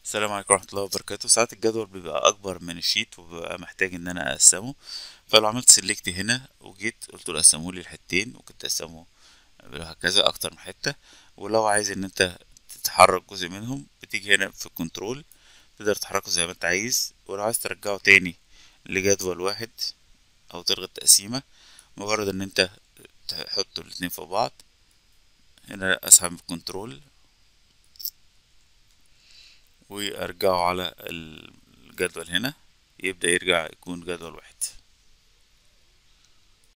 السلام عليكم ورحمة الله وبركاته ساعات الجدول بيبقى أكبر من الشيت وببقى محتاج إن أنا أقسمه فلو عملت سيلكت هنا وجيت قلت له قسمهولي لحتتين ممكن تقسمه هكذا أكتر من حتة ولو عايز إن أنت تتحرك جزء منهم بتيجي هنا في الكنترول تقدر تحركه زي ما أنت عايز ولو عايز ترجعه تاني لجدول واحد أو تلغي التقسيمة مجرد إن أنت تحط الاتنين في بعض هنا أسحب من الكنترول وارجعه على الجدول هنا يبدأ يرجع يكون جدول واحد